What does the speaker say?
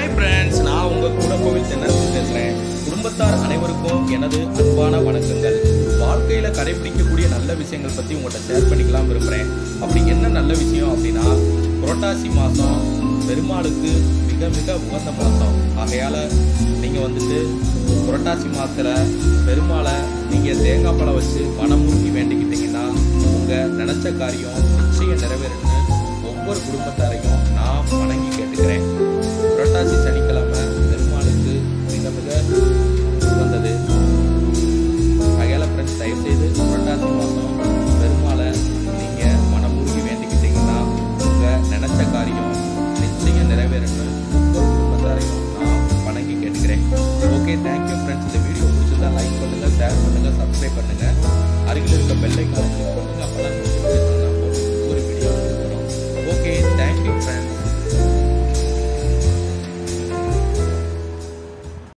hi friends நான் உங்க கூட கோவில் தென்னரசு பேசுறேன் குடும்பத்தார் அனைவருக்கும் எனது அன்பான வணக்கங்கள் வாழ்க்கையில கடைபிடிக்கக்கூடிய நல்ல விஷயங்கள் பத்தி உங்கள்கிட்ட ஷேர் பண்ணிக்கலாம் விரும்புறேன் அப்படி என்ன நல்ல விஷயம் அப்படின்னா புரட்டாசி மாசம் பெருமாளுக்கு மிக மிக உகந்த மாசம் ஆகையால நீங்க வந்துட்டு புரட்டாசி மாசத்துல பெருமாளை நீங்க தேங்காய் பழம் வச்சு மனமுருகி வேண்டிக்கிட்டீங்கன்னா உங்க நினைச்ச காரியம் நிச்சயம் நிறைவேறுன்னு ஒவ்வொரு குடும்பத்தாரையும் நான் வணங்கி கேட்டுக்கிறேன் புரட்டாசி சனிக்கிழமை பெருமாளுக்கு மிக மிக உகந்தது அகையால ஃப்ரெண்ட்ஸ் தயவு செய்து புரட்டாசி மாதம் பெருமாளை நீங்கள் மனமுருகி வேண்டிக்கிட்டீங்கன்னா உங்கள் நினச்ச காரியம் நிச்சயம் நிறைவேறணும் ஒவ்வொரு குடும்பத்தாரையும் நான் வணங்கி கேட்டுக்கிறேன் ஓகே தேங்க்யூ ஃப்ரெண்ட்ஸ் இந்த வீடியோ பிடிச்சிருந்தா லைக் பண்ணுங்கள் ஷேர் பண்ணுங்கள் சப்ஸ்கிரைப் பண்ணுங்கள் அருகில் இருக்க பெல்லைக்கான